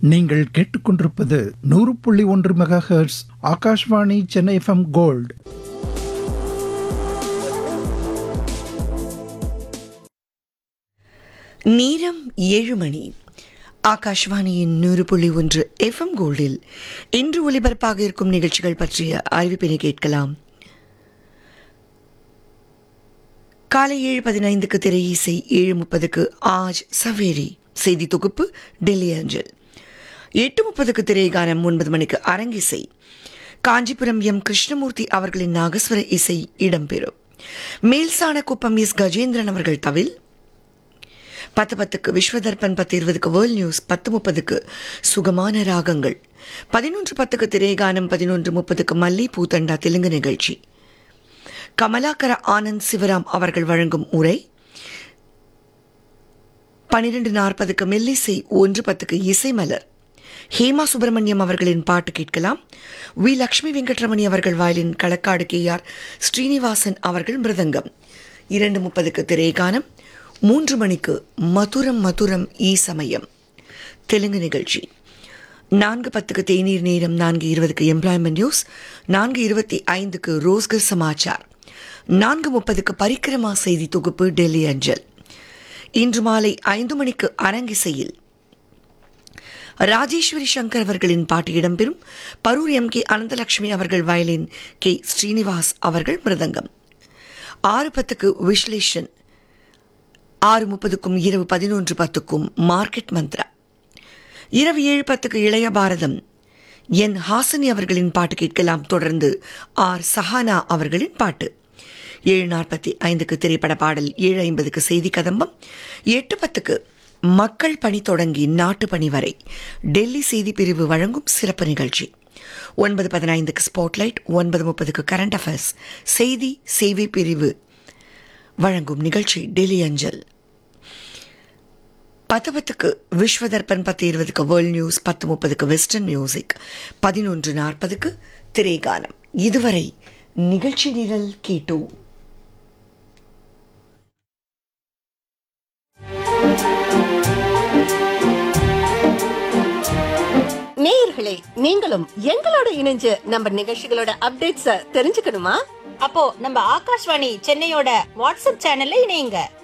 நீங்கள் கேட்டுக்கொண்டிருப்பது நூறு புள்ளி ஒன்று mega hertz Akashvani Chennai FM gold நேரம் ஏழு மணி ஆகாஷ்வாணியின் நூறு புள்ளி ஒன்று எஃப்எம் கோல்டில் இன்று ஒலிபரப்பாக இருக்கும் நிகழ்ச்சிகள் பற்றிய அறிவிப்பினை கேட்கலாம் காலை ஏழு பதினைந்துக்கு திரை இசை ஏழு முப்பதுக்கு ஆஜ் சவேரி செய்தி தொகுப்பு டெல்லி அஞ்சல் எட்டு முப்பதுக்கு திரைகானம் ஒன்பது மணிக்கு அரங்கிசை காஞ்சிபுரம் எம் கிருஷ்ணமூர்த்தி அவர்களின் நாகஸ்வர இசை இடம்பெறும் மேல்சாணக்குப்பம் எஸ் கஜேந்திரன் அவர்கள் தவில் பத்து பத்துக்கு விஸ்வதர்பன் பத்து இருபதுக்கு வேர்ல்ட் நியூஸ் பத்து முப்பதுக்கு சுகமான ராகங்கள் பதினொன்று பத்துக்கு திரைகானம் பதினொன்று முப்பதுக்கு மல்லி பூத்தண்டா தெலுங்கு நிகழ்ச்சி கமலாகர ஆனந்த் சிவராம் அவர்கள் வழங்கும் உரை பனிரெண்டு நாற்பதுக்கு மெல்லிசை ஒன்று பத்துக்கு இசைமலர் ஹேமா சுப்பிரமணியம் அவர்களின் பாட்டு கேட்கலாம் வி லக்ஷ்மி வெங்கட்ரமணி அவர்கள் violin Kalakkad K R Srinivasan அவர்கள் மிருதங்கம் இரண்டு முப்பதுக்கு திரைகானம் மூன்று மணிக்கு மதுரம் மதுரம் ஈ சமயம் தெலுங்கு நிகழ்ச்சி நான்கு பத்துக்கு தேநீர் நேரம் நான்கு இருபதுக்கு எம்ப்ளாய்மெண்ட் நியூஸ் நான்கு இருபத்தி ஐந்துக்கு ரோஸ்கர் சமாச்சார் நான்கு முப்பதுக்கு பரிக்கிரமா செய்தி தொகுப்பு டெல்லி அஞ்சல் இன்று மாலை ஐந்து மணிக்கு அரங்கிசையில் ராஜேஸ்வரி சங்கர் அவர்களின் பாட்டு இடம்பெறும் பரூர் எம் கே அனந்தலட்சுமி அவர்கள் வயலின் கே ஸ்ரீனிவாஸ் அவர்கள் மிருதங்கம் ஆறு பத்துக்கு விஸ்லேஷன் ஆறு முப்பதுக்கும் இரவு பதினொன்று பத்துக்கும் மார்க்கெட் மந்த்ரா இரவு ஏழு பத்துக்கு இளைய பாரதம் என் ஹாசனி அவர்களின் பாட்டு கேட்கலாம் தொடர்ந்து ஆர் சஹானா அவர்களின் பாட்டு ஏழு நாற்பத்தி ஐந்துக்கு திரைப்பட பாடல் ஏழு ஐம்பதுக்கு செய்தி கதம்பம் எட்டு பத்துக்கு மக்கள் பணி தொடங்கி நாட்டு பணி வரை டெல்லி செய்தி பிரிவு வழங்கும் சிறப்பு நிகழ்ச்சி ஒன்பது பதினைந்துக்கு ஸ்பாட்லைட் ஒன்பது முப்பதுக்கு கரண்ட் அஃபேர்ஸ் செய்தி சேவை பிரிவு வழங்கும் நிகழ்ச்சி டெல்லி அஞ்சல் பத்து பத்துக்கு விஸ்வதர்பன் பத்து இருபதுக்கு வேர்ல்ட் நியூஸ் பத்து முப்பதுக்கு வெஸ்டர்ன் மியூசிக் பதினொன்று நாற்பதுக்கு திரைகானம் இதுவரை நிகழ்ச்சி நிரல் கேட்டோம் நேயர்களே நீங்களும் எங்களோட இணைஞ்சு நம்ம நிகழ்ச்சிகளோட அப்டேட்ஸ தெரிஞ்சுக்கணுமா அப்போ நம்ம ஆகாஷ்வாணி சென்னையோட வாட்ஸ்அப் சேனல்ல இணையுங்க